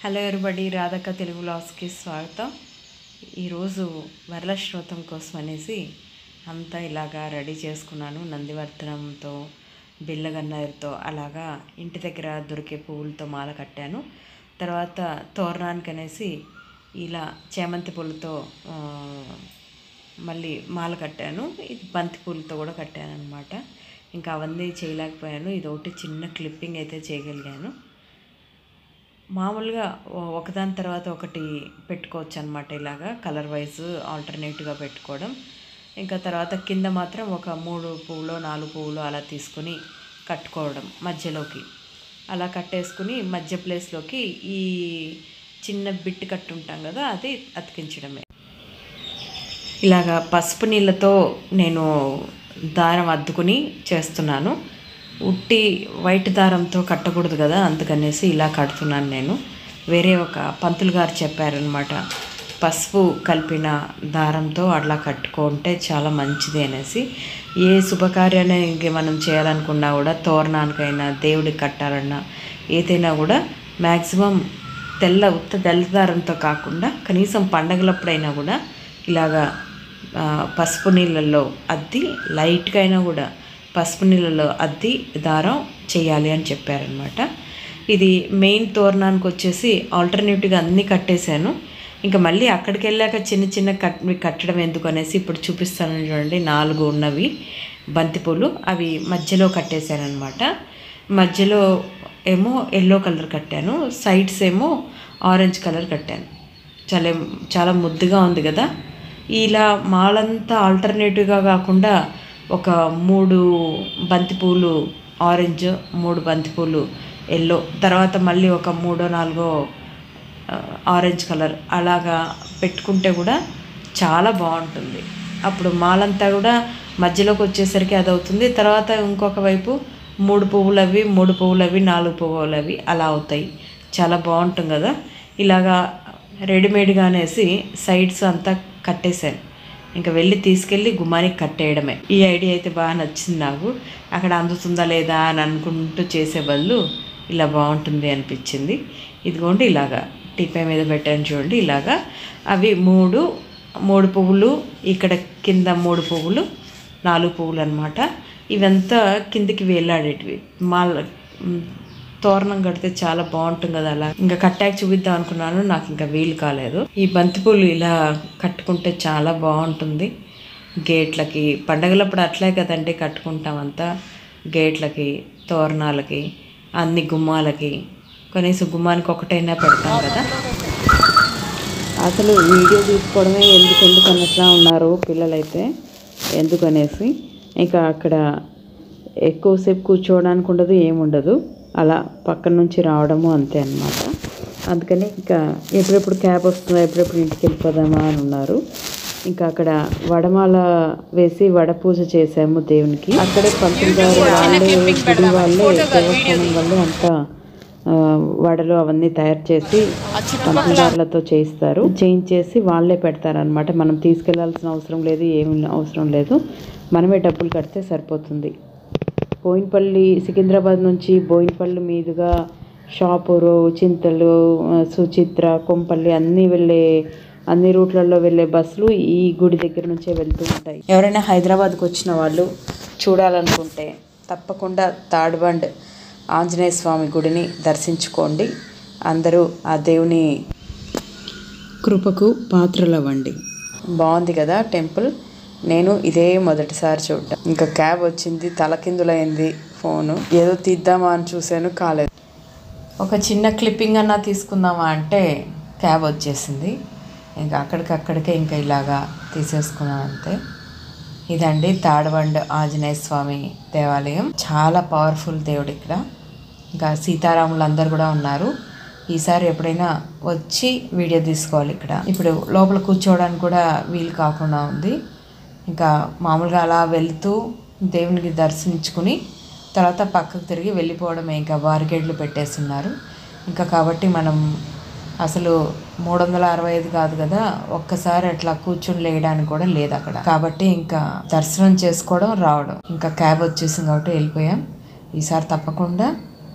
hello everybody రాధక్క తెలుగు బ్లాగ్స్కి స్వాగతం ఈరోజు వరలక్ష్మతం కోసం అనేసి అంతా ఇలాగా రెడీ చేసుకున్నాను నందివర్ధనంతో బిల్లగన్నరితో అలాగా ఇంటి దగ్గర దొరికే పువ్వులతో మాల కట్టాను తర్వాత తోరణానికి అనేసి ఇలా చేమంతి పూలతో ఆ, మళ్ళీ మాల కట్టాను ఇది బంతి పూలతో కూడా కట్టాను అనమాట ఇంకా అవన్నీ చేయలేకపోయాను ఇది ఒకటి చిన్న క్లిప్పింగ్ అయితే చేయగలిగాను మామూలుగా ఓ- ఒకదాని తర్వాత ఒకటి పెట్టుకోవచ్చు అనమాట ఇలాగా కలర్ వైజ్ ఆల్టర్నేటివ్గా పెట్టుకోవడం ఇంకా తర్వాత కింద మాత్రం ఒక మూడు పువ్వులు నాలుగు పువ్వులు అలా తీసుకుని కట్టుకోవడం మధ్యలోకి అలా కట్టేసుకుని మధ్య ప్లేస్లోకి ఈ చిన్న బిట్ కట్టు ఉంటాం కదా అది అతికించడమే ఇలాగా పసుపు నీళ్ళతో నేను దారం అద్దుకుని చేస్తున్నాను ఉట్టి వైట్ దారంతో కట్టకూడదు కదా అందుకనేసి ఇలా కడుతున్నాను నేను వేరే ఒక పంతులు గారు చెప్పారనమాట పసుపు కలిపిన దారంతో అట్లా కట్టుకుంటే చాలా మంచిది అనేసి ఏ శుభకార్యానికి మనం చేయాలనుకున్నా కూడా తోరణానికైనా దేవుడికి కట్టాలన్నా ఏదైనా కూడా మ్యాక్సిమం తెల్ల ఉత్త తెల్ల దారంతో కాకుండా కనీసం పండగలప్పుడైనా కూడా ఇలాగా ఆ, పసుపు నీళ్ళల్లో అద్ది లైట్గా అయినా కూడా పసుపు నీళ్ళలో అద్ది దారం చేయాలి అని చెప్పారనమాట ఇది మెయిన్ తోరణానికి వచ్చేసి ఆల్టర్నేటివ్గా అన్నీ కట్టేశాను ఇంకా మళ్ళీ అక్కడికి వెళ్ళాక చిన్న చిన్న కట్ కట్టడం ఎందుకు అనేసి ఇప్పుడు చూపిస్తాను చూడండి నాలుగు ఉన్నవి బంతిపూలు అవి మధ్యలో కట్టేశానమాట మధ్యలో ఏమో ఎల్లో కలర్ కట్టాను సైడ్స్ ఏమో ఆరెంజ్ కలర్ కట్టాను చాలా చాలా ముద్దుగా ఉంది కదా ఇలా మాలంతా ఆల్టర్నేటివ్గా కాకుండా ఒక మూడు బంతిపూలు ఆరెంజ్ మూడు బంతిపూలు ఎల్లో తర్వాత మళ్ళీ ఒక మూడో నాలుగో ఆ, ఆరెంజ్ కలర్ అలాగా పెట్టుకుంటే కూడా చాలా బాగుంటుంది అప్పుడు మాలంతా కూడా మధ్యలోకి వచ్చేసరికి అది అవుతుంది తర్వాత ఇంకొక వైపు మూడు పువ్వులు అవి మూడు పువ్వులు అవి నాలుగు పువ్వులు అవి అలా అవుతాయి చాలా బాగుంటుంది కదా ఇలాగా రెడీమేడ్గా అనేసి సైడ్స్ అంతా కట్టేశాను ఇంకా వెళ్ళి తీసుకెళ్ళి గుమ్మానికి కట్టేయడమే ఈ ఐడియా అయితే బాగా నచ్చింది నాకు అక్కడ అందుతుందా లేదా అని అనుకుంటూ చేసే బదులు ఇలా బాగుంటుంది అనిపించింది ఇదిగోండి ఇలాగా టిపే మీద పెట్టాను చూడండి ఇలాగా అవి మూడు మూడు పువ్వులు ఇక్కడ కింద మూడు పువ్వులు నాలుగు పువ్వులు అనమాట ఇవంతా కిందికి వేలాడేటివి మాల మ్, తోరణం కడితే చాలా బాగుంటుంది కదా అలా ఇంకా కట్టాక చూపిద్దాం అనుకున్నాను నాకు ఇంకా వీలు కాలేదు ఈ బంతిపూలు ఇలా కట్టుకుంటే చాలా బాగుంటుంది గేట్లకి పండగలప్పుడు అట్లే కదండి కట్టుకుంటాం అంతా గేట్లకి తోరణాలకి అన్ని గుమ్మాలకి కనీసం గుమ్మానికి ఒకటైనా పెడతాం కదా అసలు వీడియో తీసుకోవడమే ఎందుకు ఎందుకు అన్నట్లా ఉన్నారు పిల్లలైతే ఎందుకనేసి ఇంకా అక్కడ ఎక్కువసేపు కూర్చోవడానికి ఉండదు ఏముండదు అలా పక్కన నుంచి రావడము అంతే అన్నమాట అందుకని ఇంకా ఎప్పుడెప్పుడు క్యాబ్ వస్తుందా ఎప్పుడెప్పుడు ఇంటికి వెళ్ళిపోదామా అని ఉన్నారు ఇంకా అక్కడ వడమాల వేసి వడ పూజ చేసాము దేవునికి అక్కడే పంతులు గారు వాళ్ళే గుడి వాళ్ళే దేవస్థానం వాళ్ళే అంతా ఆ, వడలు అవన్నీ తయారు చేసి పంచదారులతో చేయిస్తారు చేయించేసి వాళ్ళే పెడతారనమాట మనం తీసుకెళ్లాల్సిన అవసరం లేదు ఏమి అవసరం లేదు మనమే డబ్బులు కడితే సరిపోతుంది బోయినపల్లి సికింద్రాబాద్ నుంచి బోయినపల్లి మీదుగా షాపూరు చింతలు ఆ, సుచిత్ర కొంపల్లి అన్నీ వెళ్ళే అన్ని రూట్లలో వెళ్ళే బస్సులు ఈ గుడి దగ్గర నుంచే వెళ్తూ ఉంటాయి ఎవరైనా హైదరాబాద్కి వచ్చిన వాళ్ళు చూడాలనుకుంటే తప్పకుండా తాడ్బండ్ ఆంజనేయ స్వామి గుడిని దర్శించుకోండి అందరూ ఆ దేవుని కృపకు పాత్రలవ్వండి బాగుంది కదా టెంపుల్ నేను ఇదే మొదటిసారి చూడటం ఇంకా క్యాబ్ వచ్చింది తలకిందులైంది ఫోను ఏదో తీద్దామా అని చూశాను కాలేదు ఒక చిన్న క్లిప్పింగ్ అన్నా తీసుకుందామా అంటే క్యాబ్ వచ్చేసింది ఇంకా అక్కడికక్కడికే ఇంకా ఇలాగా తీసేసుకున్నాను అంతే ఇదండి తాడవండ్ ఆంజనేయ స్వామి దేవాలయం చాలా పవర్ఫుల్ దేవుడు ఇక్కడ ఇంకా సీతారాములు అందరు కూడా ఉన్నారు ఈసారి ఎప్పుడైనా వచ్చి వీడియో తీసుకోవాలి ఇక్కడ ఇప్పుడు లోపల కూర్చోవడానికి కూడా వీలు కాకుండా ఉంది ఇంకా మామూలుగా అలా వెళ్తూ దేవునికి దర్శించుకుని తర్వాత పక్కకు తిరిగి వెళ్ళిపోవడమే ఇంకా బారికేడ్లు పెట్టేస్తున్నారు ఇంకా కాబట్టి మనం అసలు మూడు వందల అరవై ఐదు కాదు కదా ఒక్కసారి అట్లా కూర్చుని లేయడానికి కూడా లేదు అక్కడ కాబట్టి ఇంకా దర్శనం చేసుకోవడం రావడం ఇంకా క్యాబ్ వచ్చేసింది కాబట్టి వెళ్ళిపోయాం ఈసారి తప్పకుండా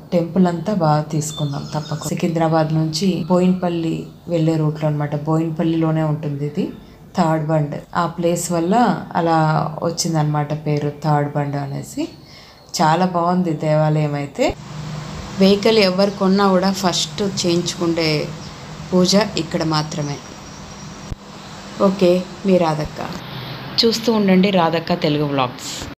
టెంపుల్ అంతా బాగా తీసుకున్నాం తప్పక సికింద్రాబాద్ నుంచి బోయిన్పల్లి వెళ్ళే రూట్లో అనమాట బోయిన్పల్లిలోనే ఉంటుంది ఇది థర్డ్ బండ్ ఆ ప్లేస్ వల్ల అలా వచ్చిందనమాట పేరు థర్డ్ బండ్ అనేసి చాలా బాగుంది దేవాలయం అయితే వెహికల్ ఎవరు కొన్నా కూడా ఫస్ట్ చేయించుకుండే పూజ ఇక్కడ మాత్రమే ఓకే మీ రాధక్క చూస్తూ ఉండండి రాధక్క తెలుగు వ్లాగ్స్